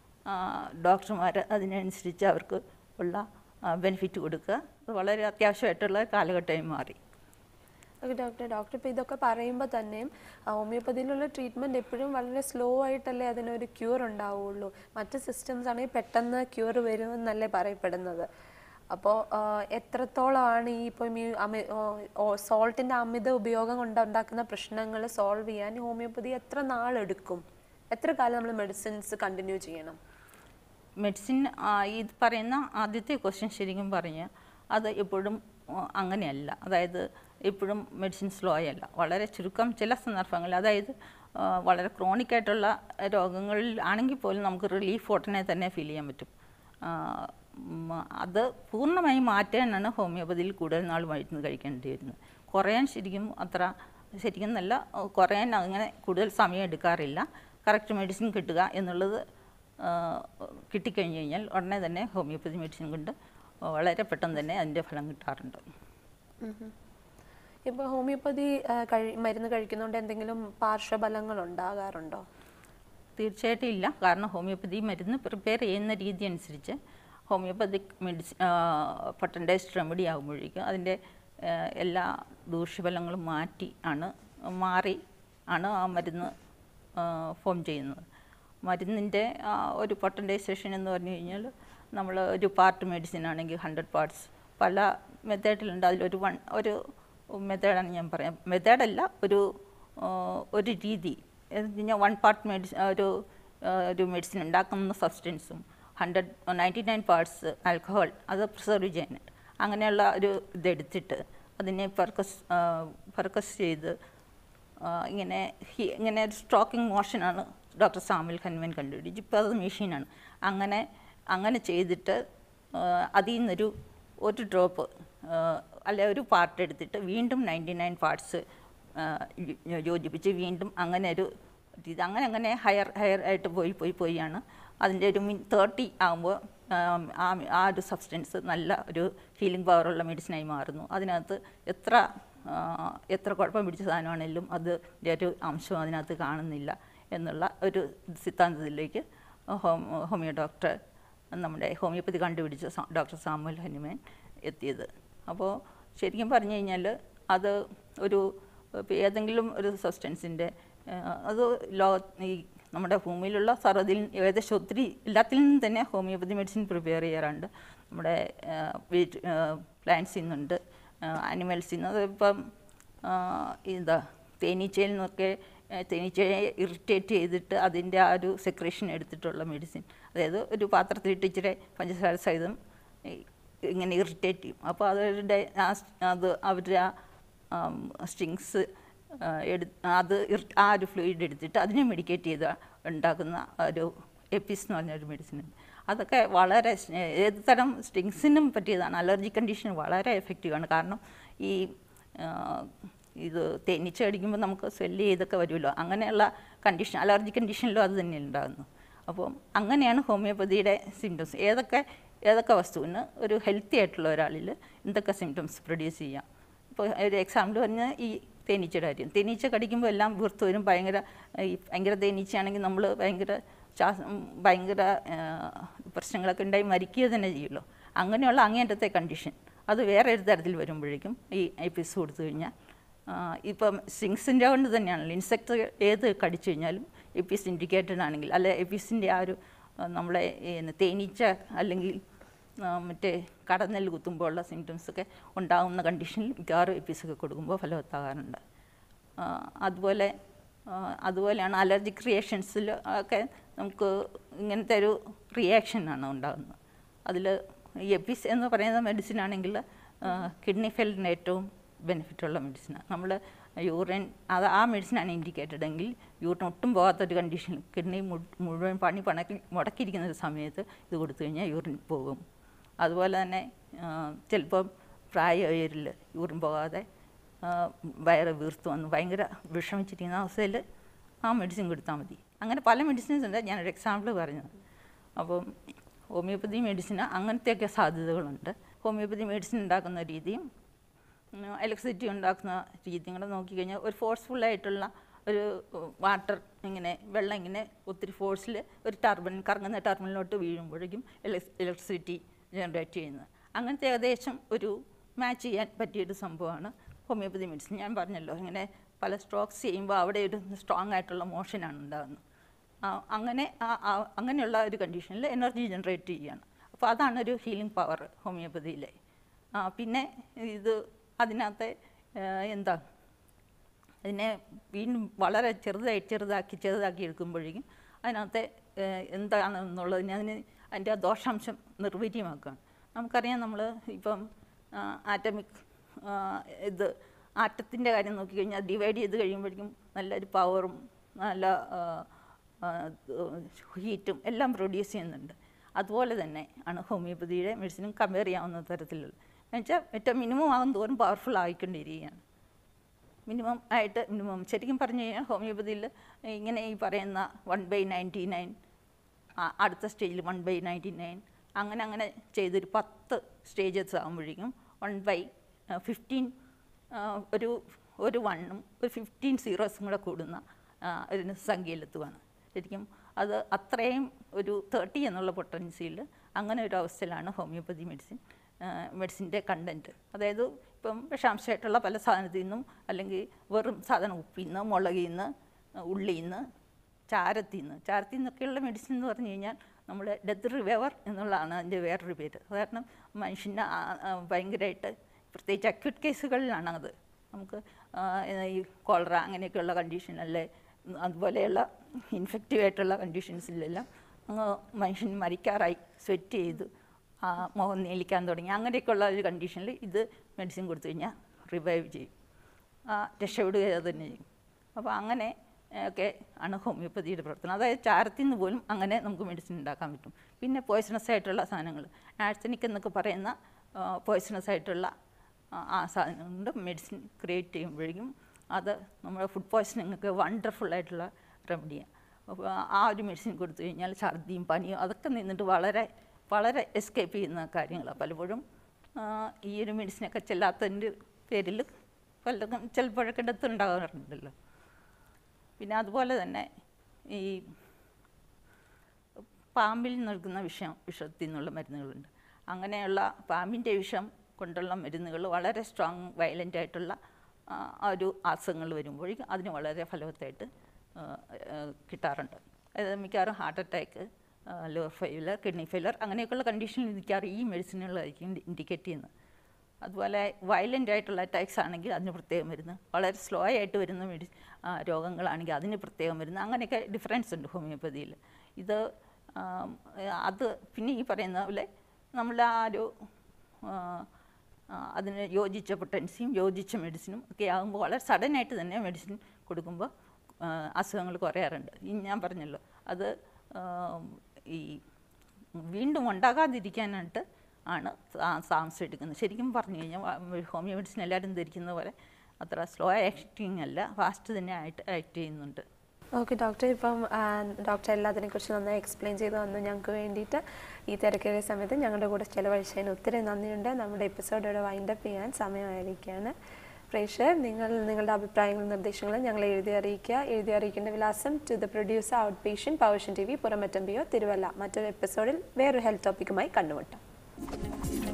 B: ഡോക്ടർമാർ അതിനനുസരിച്ച് അവർക്ക് ഉള്ള ബെനിഫിറ്റ് കൊടുക്കുക അത് വളരെ അത്യാവശ്യമായിട്ടുള്ള കാലഘട്ടമായി മാറി
A: ഓക്കെ ഡോക്ടർ ഡോക്ടർ ഇപ്പോൾ ഇതൊക്കെ പറയുമ്പോൾ തന്നെയും ഹോമിയോപ്പതിയിലുള്ള ട്രീറ്റ്മെൻറ്റ് എപ്പോഴും വളരെ സ്ലോ ആയിട്ടല്ലേ അതിനൊരു ക്യൂർ ഉണ്ടാവുള്ളൂ മറ്റ് സിസ്റ്റംസ് ആണെങ്കിൽ പെട്ടെന്ന് ക്യൂർ വരുമെന്നല്ലേ പറയപ്പെടുന്നത് അപ്പോൾ എത്രത്തോളമാണ് ഈ ഇപ്പം ഈ അമി സോൾട്ടിൻ്റെ അമിത ഉപയോഗം കൊണ്ട് ഉണ്ടാക്കുന്ന പ്രശ്നങ്ങൾ സോൾവ് ചെയ്യാൻ ഹോമിയോപ്പതി എത്ര നാളെടുക്കും എത്ര കാലം നമ്മൾ മെഡിസിൻസ് കണ്ടിന്യൂ ചെയ്യണം
B: മെഡിസിൻ ഇത് പറയുന്ന ആദ്യത്തെ ക്വസ്റ്റ്യൻ ശരിക്കും പറഞ്ഞാൽ അത് എപ്പോഴും ആ, അങ്ങനെയല്ല അതായത് എപ്പോഴും മെഡിസിൻ സ്ലോ അല്ല വളരെ ചുരുക്കം ചില സന്ദർഭങ്ങളിൽ അതായത് ആ, വളരെ ക്രോണിക് ആയിട്ടുള്ള രോഗങ്ങളിൽ ആണെങ്കിൽ പോലും നമുക്ക് റിലീഫ് ഉടനെ തന്നെ ഫീൽ ചെയ്യാൻ പറ്റും ആ, ഉം, അത് പൂർണ്ണമായി മാറ്റാനാണ് ഹോമിയോപ്പതിയിൽ കൂടുതൽ നാൾ മരുന്ന് കഴിക്കേണ്ടി വരുന്നത് കുറയാൻ ശരിക്കും അത്ര ശരിക്കും നല്ല കുറയാൻ അങ്ങനെ കൂടുതൽ സമയം എടുക്കാറില്ല കറക്റ്റ് മെഡിസിൻ കിട്ടുക എന്നുള്ളത് ആ, കിട്ടിക്കഴിഞ്ഞ് കഴിഞ്ഞാൽ ഉടനെ തന്നെ ഹോമിയോപ്പതി മെഡിസിൻ കൊണ്ട് വളരെ പെട്ടെന്ന് തന്നെ അതിൻ്റെ ഫലം കിട്ടാറുണ്ട്
A: ഇപ്പോൾ ഹോമിയോപ്പതി ആ, കഴി മരുന്ന് കഴിക്കുന്നതുകൊണ്ട് എന്തെങ്കിലും പാർശ്വഫലങ്ങൾ ഉണ്ടാകാറുണ്ടോ
B: തീർച്ചയായിട്ടും ഇല്ല കാരണം ഹോമിയോപ്പതി മരുന്ന് പ്രിപ്പയർ ചെയ്യുന്ന രീതി അനുസരിച്ച് ഹോമിയോപ്പതിക് മെഡിസിൻ പൊട്ടൻഡൈസ്ഡ് റെമഡി ആകുമ്പോഴേക്കും അതിൻ്റെ ആ, എല്ലാ ദൂഷ്യഫലങ്ങളും മാറ്റി ആണ് മാറി ആണ് ആ മരുന്ന് ഫോം ചെയ്യുന്നത് മരുന്നിൻ്റെ ഒരു പൊട്ടൻഡൈസേഷൻ എന്ന് പറഞ്ഞു കഴിഞ്ഞാൽ നമ്മൾ ഒരു പാർട്ട് മെഡിസിൻ ആണെങ്കിൽ ഹൺഡ്രഡ് പാർട്സ് പല മെത്തേഡിലുണ്ട് അതിലൊരു വൺ ഒരു മെത്തേഡാണ് ഞാൻ പറയാം മെത്തേഡല്ല ഒരു ആ, ഒരു രീതി ഞാൻ വൺ പാർട്ട് മെഡിസിൻ ഒരു ആ, ഒരു മെഡിസിൻ ഉണ്ടാക്കുന്ന സബ്സ്റ്റൻസും hundred ninety nine parts alcohol അത് പ്രിസർവ് ചെയ്യാനായിട്ട് അങ്ങനെയുള്ള ഒരു ഇതെടുത്തിട്ട് അതിനെ പെർക്കസ് പെർക്കസ് ചെയ്ത് ആ, ഇങ്ങനെ ഹി- ഇങ്ങനെ ഒരു സ്ട്രോക്കിംഗ് മോഷനാണ് ഡോക്ടർ സാമുൽ ഹനുമൻ കണ്ടുപിടിച്ചു ഇപ്പോൾ അത് മെഷീനാണ് അങ്ങനെ അങ്ങനെ ചെയ്തിട്ട് ആ, അതിൽ നിന്നൊരു ഒരു ഡ്രോപ്പ് അല്ലെ ഒരു പാർട്ട് എടുത്തിട്ട് വീണ്ടും നയൻറ്റി നയൻ പാർട്സ് യോജിപ്പിച്ച് വീണ്ടും അങ്ങനെ ഒരു ഇത് അങ്ങനെ അങ്ങനെ ഹയർ ഹയർ ആയിട്ട് പോയി പോയി പോയാണ് അതിൻ്റെ ഒരു മിൻ തേർട്ടി ആകുമ്പോൾ ആ ആ ഒരു സബ്സ്റ്റൻസ് നല്ല ഒരു ഹീലിംഗ് പവറുള്ള മെഡിസിനായി മാറുന്നു അതിനകത്ത് എത്ര ആ, എത്ര കുഴപ്പം പിടിച്ച സാധനമാണെങ്കിലും അത് ഒരു അംശം അതിനകത്ത് കാണുന്നില്ല എന്നുള്ള ഒരു സിദ്ധാന്തത്തിലേക്ക് ഹോം ഹോമിയോ ഡോക്ടർ നമ്മുടെ ഹോമിയോപ്പതി കണ്ടുപിടിച്ച സാ- ഡോക്ടർ സാമുൽ ഹനുമൻ എത്തിയത് അപ്പോൾ ശരിക്കും പറഞ്ഞു കഴിഞ്ഞാൽ അത് ഒരു ഇപ്പം ഏതെങ്കിലും ഒരു സബ്സ്റ്റൻസിൻ്റെ അത് ലോ ഈ നമ്മുടെ ഭൂമിയിലുള്ള സർവ്വതിൽ ഏകദേശം ഒത്തിരി എല്ലാത്തിൽ നിന്നും തന്നെ ഹോമിയോപ്പതി മെഡിസിൻ പ്രിപ്പയർ ചെയ്യാറുണ്ട് നമ്മുടെ വീറ്റ് പ്ലാന്റ്സിൽ നിന്നുണ്ട് ആനിമൽസിൽ നിന്ന് അതിപ്പം എന്താ തേനീച്ചയിൽ നിന്നൊക്കെ ആ, തേനീച്ചയെ ഇറിറ്റേറ്റ് ചെയ്തിട്ട് അതിൻ്റെ ആ ഒരു സെക്രേഷൻ എടുത്തിട്ടുള്ള മെഡിസിൻ അതായത് ഒരു പാത്രത്തിലിട്ട് ഇച്ചിരി പഞ്ചസാര സഹിതം ഈ ഇങ്ങനെ ഇറിറ്റേറ്റ് ചെയ്യും അപ്പോൾ അവരുടെ ആ സ്- അത് അവരുടെ ആ സ്ട്രിങ്സ് എടു അത് ഇറി- ആ ഒരു ഫ്ലൂയിഡ് എടുത്തിട്ട് അതിനെ മെഡിക്കേറ്റ് ചെയ്ത് ഉണ്ടാക്കുന്ന ഒരു എപ്പിസ് എന്ന് പറഞ്ഞൊരു മെഡിസിൻ ഉണ്ട് അതൊക്കെ വളരെ സ്- ഏത് തരം സ്ട്രിങ്സിനും പറ്റിയതാണ് അലർജി കണ്ടീഷൻ വളരെ എഫക്റ്റീവാണ് കാരണം ഈ ആ, ഇത് തേനീച്ച അടിക്കുമ്പോൾ നമുക്ക് സ്വെല്ല് ചെയ്തൊക്കെ വരുമല്ലോ അങ്ങനെയുള്ള കണ്ടീഷൻ അലർജി കണ്ടീഷനിലും അത് തന്നെ ഉണ്ടാകുന്നു അപ്പം അങ്ങനെയാണ് ഹോമിയോപ്പതിയുടെ സിംറ്റംസ് ഏതൊക്കെ ഏതൊക്കെ വസ്തുവിന് ഒരു ഹെൽത്തി ആയിട്ടുള്ള ഒരാളിൽ എന്തൊക്കെ സിംറ്റംസ് പ്രൊഡ്യൂസ് ചെയ്യാം ഇപ്പോൾ ഒരു എക്സാമ്പിൾ പറഞ്ഞാൽ ഈ തേനീച്ചയുടെ കാര്യം തേനീച്ച കടിക്കുമ്പോൾ എല്ലാം വീർത്ത് വരും ഭയങ്കര ഈ ഭയങ്കര തേനീച്ചയാണെങ്കിൽ നമ്മൾ ഭയങ്കര ശ്വാസം ഭയങ്കര ആ, പ്രശ്നങ്ങളൊക്കെ ഉണ്ടായി മരിക്കുക തന്നെ ചെയ്യുമല്ലോ അങ്ങനെയുള്ള അങ്ങേറ്റത്തെ കണ്ടീഷൻ അത് വേറെ ഒരു തരത്തിൽ വരുമ്പോഴേക്കും ഈ എപ്പിസ് കൊടുത്തു കഴിഞ്ഞാൽ ആ, ഇപ്പം സിങ്സിൻ്റെ കൊണ്ട് തന്നെയാണല്ലോ ഇൻസെക്ട് ഏത് കടിച്ചു കഴിഞ്ഞാലും എപ്പിസ് ഇൻഡിക്കേറ്റഡ് ആണെങ്കിൽ അല്ലെ എപ്പിസിൻ്റെ ആ ഒരു ആ, നമ്മളെ ഈ തേനീച്ച അല്ലെങ്കിൽ ആ, മറ്റേ കടന്നെല്ല് കുത്തുമ്പോൾ ഉള്ള സിംറ്റംസ് ഒക്കെ ഉണ്ടാകുന്ന കണ്ടീഷനിൽ മിക്കവാറും എപ്പിസൊക്കെ കൊടുക്കുമ്പോൾ ഫലവത്താകാറുണ്ട് ആ, അതുപോലെ ആ, അതുപോലെയാണ് അലർജിക് റിയാക്ഷൻസിൽ ഒക്കെ നമുക്ക് ഇങ്ങനത്തെ ഒരു റിയാക്ഷനാണ് ഉണ്ടാകുന്നത് അതിൽ ഈ എപ്പിസ് എന്ന് പറയുന്ന മെഡിസിൻ ആണെങ്കിൽ കിഡ്നി ഫെയിലിന് ഏറ്റവും ബെനിഫിറ്റുള്ള മെഡിസിനാണ് നമ്മൾ യൂറിൻ അത് ആ മെഡിസിനാണ് ഇൻഡിക്കേറ്റഡ് എങ്കിൽ യൂറിൻ ഒട്ടും പോകാത്തൊരു കണ്ടീഷൻ കിഡ്നി മുഴുവൻ പണി പണക്കി മുടക്കിയിരിക്കുന്ന ഒരു സമയത്ത് ഇത് കൊടുത്തു കഴിഞ്ഞാൽ യൂറിൻ പോകും അതുപോലെ തന്നെ ആ, ചിലപ്പം പ്രായമായവരിൽ യൂറിൻ പോകാതെ ആ, വയറ് വീർത്തു വന്ന് ഭയങ്കര വിഷമിച്ചിരിക്കുന്ന അവസ്ഥയിൽ ആ മെഡിസിൻ കൊടുത്താൽ മതി അങ്ങനെ പല മെഡിസിൻസ് ഉണ്ട് ഞാനൊരു എക്സാമ്പിൾ പറഞ്ഞത് അപ്പം ഹോമിയോപ്പതി മെഡിസിന് അങ്ങനത്തെയൊക്കെ സാധ്യതകളുണ്ട് ഹോമിയോപ്പതി മെഡിസിൻ ഉണ്ടാക്കുന്ന രീതിയും ഇലക്ട്രിസിറ്റി ഉണ്ടാക്കുന്ന രീതിയും കൂടെ നോക്കിക്കഴിഞ്ഞാൽ ഒരു ഫോഴ്സ്ഫുള്ളായിട്ടുള്ള ഒരു വാട്ടർ ഇങ്ങനെ വെള്ളം ഇങ്ങനെ ഒത്തിരി ഫോഴ്സിൽ ഒരു ടർബിൻ കറങ്ങുന്ന ടർബിനിലോട്ട് വീഴുമ്പോഴേക്കും ഇലക്ട്രിസിറ്റി ജനറേറ്റ് ചെയ്യുന്നത് അങ്ങനത്തെ ഏകദേശം ഒരു മാച്ച് ചെയ്യാൻ പറ്റിയൊരു സംഭവമാണ് ഹോമിയോപ്പതി മെഡിസിൻ ഞാൻ പറഞ്ഞല്ലോ ഇങ്ങനെ പല സ്ട്രോക്സ് ചെയ്യുമ്പോൾ അവിടെ ഒരു സ്ട്രോങ് ആയിട്ടുള്ള മോഷനാണ് ഉണ്ടാകുന്നത് ആ, അങ്ങനെ ആ- ആ- അങ്ങനെയുള്ള ഒരു കണ്ടീഷനിൽ എനർജി ജനറേറ്റ് ചെയ്യുകയാണ് അപ്പോൾ അതാണ് ഒരു ഹീലിംഗ് പവർ ഹോമിയോപ്പതിയിലെ ആ, പിന്നെ ഇത് അതിനകത്തെ ആ, എന്താ അതിനെ വീണ്ടും വളരെ ചെറുതായി ചെറുതാക്കി ചെറുതാക്കി എടുക്കുമ്പോഴേക്കും അതിനകത്തെ ഏഹ്, എന്താണെന്നുള്ളതിനെ അതിന് അതിൻ്റെ ആ ദോഷാംശം നിർവീര്യമാക്കുകയാണ് നമുക്കറിയാം നമ്മൾ ഇപ്പം ആറ്റമിക് ഇത് ആറ്റത്തിൻ്റെ കാര്യം നോക്കിക്കഴിഞ്ഞാൽ ഡിവൈഡ് ചെയ്ത് കഴിയുമ്പോഴേക്കും നല്ലൊരു പവറും നല്ല ഹീറ്റും എല്ലാം പ്രൊഡ്യൂസ് ചെയ്യുന്നുണ്ട് അതുപോലെ തന്നെ ആണ് ഹോമിയോപ്പതിയുടെ മെഡിസിനും കമ്പയർ ചെയ്യാവുന്ന തരത്തിലുള്ള എന്നുവെച്ചാൽ ഏറ്റവും മിനിമം ആകും തോറും പവർഫുൾ ആയിക്കൊണ്ടിരിക്കുകയാണ് മിനിമം ആയിട്ട് മിനിമം ശരിക്കും പറഞ്ഞു കഴിഞ്ഞാൽ ഹോമിയോപ്പതിയിൽ ഇങ്ങനെ ഈ പറയുന്ന വൺ ബൈ നയൻറ്റി നയൻ അടുത്ത സ്റ്റേജിൽ വൺ ബൈ നയൻറ്റി നയൻ അങ്ങനെ അങ്ങനെ ചെയ്തൊരു പത്ത് സ്റ്റേജസ് ആകുമ്പോഴേക്കും വൺ ബൈ ഫിഫ്റ്റീൻ ഒരു ഒരു വണ്ണും ഒരു ഫിഫ്റ്റീൻ സീറോസും കൂടെ കൂടുന്ന ആ, ഒരു സംഖ്യയിലെത്തുവാണ് ശരിക്കും അത് അത്രയും ഒരു തേർട്ടി എന്നുള്ള പൊട്ടൻസിയിൽ അങ്ങനെ ഒരു അവസ്ഥയിലാണ് ഹോമിയോപ്പതി മെഡിസിൻ മെഡിസിൻ്റെ കണ്ടൻറ്റ് അതായത് ഇപ്പം വിഷാംശമായിട്ടുള്ള പല സാധനത്തിൽ നിന്നും അല്ലെങ്കിൽ വെറും സാധനം ഉപ്പിൽ നിന്ന് മുളകിൽ നിന്ന് ഉള്ളിയിൽ നിന്ന് ചാരത്തിൽ നിന്ന് ചാരത്തിൽ നിന്നൊക്കെയുള്ള മെഡിസിൻ എന്ന് പറഞ്ഞു കഴിഞ്ഞാൽ നമ്മൾ ഡെത്ത് റിവൈവർ എന്നുള്ളതാണ് അതിൻ്റെ വേറൊരു പേര് അത് കാരണം മനുഷ്യന് ആ- ആ ഭയങ്കരമായിട്ട് പ്രത്യേകിച്ച് അക്യൂട്ട് കേസുകളിലാണ് അത് നമുക്ക് ആ, ഈ കോളറ അങ്ങനെയൊക്കെയുള്ള കണ്ടീഷനല്ലേ അതുപോലെയുള്ള ഇൻഫെക്റ്റീവ് ആയിട്ടുള്ള കണ്ടീഷൻസിലെല്ലാം അങ്ങ് മനുഷ്യൻ മരിക്കാറായി സ്വെറ്റ് ചെയ്തു ആ മുഖം നീലിക്കാൻ തുടങ്ങി അങ്ങനെയൊക്കെയുള്ള ഒരു കണ്ടീഷനിൽ ഇത് മെഡിസിൻ കൊടുത്തു കഴിഞ്ഞാൽ റിവൈവ് ചെയ്യും ആ, രക്ഷപ്പെടുക തന്നെ ചെയ്യും അപ്പോൾ അങ്ങനെ ഒക്കെ ആണ് ഹോമിയോപ്പതിയുടെ പ്രവർത്തനം അതായത് ചാരത്തിൽ നിന്ന് പോലും അങ്ങനെ നമുക്ക് മെഡിസിൻ ഉണ്ടാക്കാൻ പറ്റും പിന്നെ പോയ്സണസ് ആയിട്ടുള്ള സാധനങ്ങൾ ആഴ്സനിക് എന്നൊക്കെ പറയുന്ന പോയ്സണസ് ആയിട്ടുള്ള ആ, ആ സാധനം കൊണ്ട് മെഡിസിൻ ക്രിയേറ്റ് ചെയ്യുമ്പോഴേക്കും അത് നമ്മുടെ ഫുഡ് പോയ്സണിങ്ങൊക്കെ വണ്ടർഫുൾ ആയിട്ടുള്ള റെമഡിയാണ് അപ്പോൾ ആ ഒരു മെഡിസിൻ കൊടുത്തു കഴിഞ്ഞാൽ ഛർദിയും പനിയും അതൊക്കെ നിന്നിട്ട് വളരെ വളരെ എസ്കേപ്പ് ചെയ്യുന്ന കാര്യങ്ങളാണ് പലപ്പോഴും ആ, ഈ ഒരു മെഡിസിനൊക്കെ ചെല്ലാത്തതിൻ്റെ പേരിൽ പലർക്കും ചിലപ്പോഴൊക്കെ ഡെത്ത് ഉണ്ടാകാറുണ്ടല്ലോ പിന്നെ അതുപോലെ തന്നെ ഈ പാമ്പിൽ നൽകുന്ന വിഷം വിഷത്തിൽ നിന്നുള്ള മരുന്നുകളുണ്ട് അങ്ങനെയുള്ള പാമ്പിൻ്റെ വിഷം കൊണ്ടുള്ള മരുന്നുകൾ വളരെ സ്ട്രോങ് വയലൻ്റ് ആയിട്ടുള്ള ആ, ആ ഒരു അസുഖങ്ങൾ വരുമ്പോഴേക്കും അതിന് വളരെ ഫലവത്തായിട്ട് ആ, ആ, കിട്ടാറുണ്ട് അതായത് മിക്കവാറും heart attack liver failure kidney failure അങ്ങനെയൊക്കെയുള്ള കണ്ടീഷനിൽ മിക്കവാറും ഈ മെഡിസിനുകളായിരിക്കും ഇൻഡിക്കേറ്റ് ചെയ്യുന്നത് അതുപോലെ വയലൻ്റ് ആയിട്ടുള്ള അറ്റാക്സ് ആണെങ്കിൽ അതിന് പ്രത്യേകം മരുന്ന് വളരെ സ്ലോ ആയിട്ട് വരുന്ന മെഡി ആ, രോഗങ്ങളാണെങ്കിൽ അതിന് പ്രത്യേകം മരുന്ന് അങ്ങനെയൊക്കെ ഡിഫറൻസ് ഉണ്ട് ഹോമിയോപ്പതിയിൽ ഇത് ആം, അത് പിന്നെ ഈ പറയുന്ന പോലെ നമ്മൾ ആ ഒരു ആ, ആ, അതിന് യോജിച്ച പൊട്ടൻസിയും യോജിച്ച മെഡിസിനും ഒക്കെ ആകുമ്പോൾ വളരെ സഡനായിട്ട് തന്നെ മെഡിസിൻ കൊടുക്കുമ്പോൾ ആ, അസുഖങ്ങൾ കുറയാറുണ്ട് ഈ ഞാൻ പറഞ്ഞല്ലോ അത് ആം, ഈ വീണ്ടും ഉണ്ടാകാതിരിക്കാനായിട്ട് ആണ് താ- താമസം എടുക്കുന്നത് ശരിക്കും പറഞ്ഞു കഴിഞ്ഞാൽ വ- ഹോമിയോ മെഡിസിൻ എല്ലാവരും ധരിക്കുന്ന പോലെ അത്ര സ്ലോ ആക്ടിങ് അല്ല ഫാസ്റ്റ് തന്നെ ആയിട്ട് ആക്ട് ചെയ്യുന്നുണ്ട്
A: ഓക്കെ ഡോക്ടർ ഇപ്പം ആ, ഡോക്ടർ എല്ലാത്തിനെ കുറിച്ച് നന്നായി എക്സ്പ്ലെയിൻ ചെയ്ത് തന്നു ഞങ്ങൾക്ക് വേണ്ടിയിട്ട് ഈ തിരക്കേറിയ സമയത്ത് ഞങ്ങളുടെ കൂടെ ചിലവഴിച്ചതിന് ഒത്തിരി നന്ദിയുണ്ട് നമ്മുടെ എപ്പിസോഡ് ഇവിടെ വൈൻഡപ്പ് ചെയ്യാൻ സമയമായിരിക്കുകയാണ് പ്രേക്ഷകർ നിങ്ങൾ നിങ്ങളുടെ അഭിപ്രായങ്ങളും നിർദ്ദേശങ്ങളും ഞങ്ങളെ എഴുതി അറിയിക്കുക എഴുതി അറിയിക്കേണ്ട വിലാസം to the producer out patient power vision T V Puramattom P O Thiruvalla മറ്റൊരു എപ്പിസോഡിൽ വേറൊരു ഹെൽത്ത് ടോപ്പിക്കുമായി കണ്ടുമുട്ടാം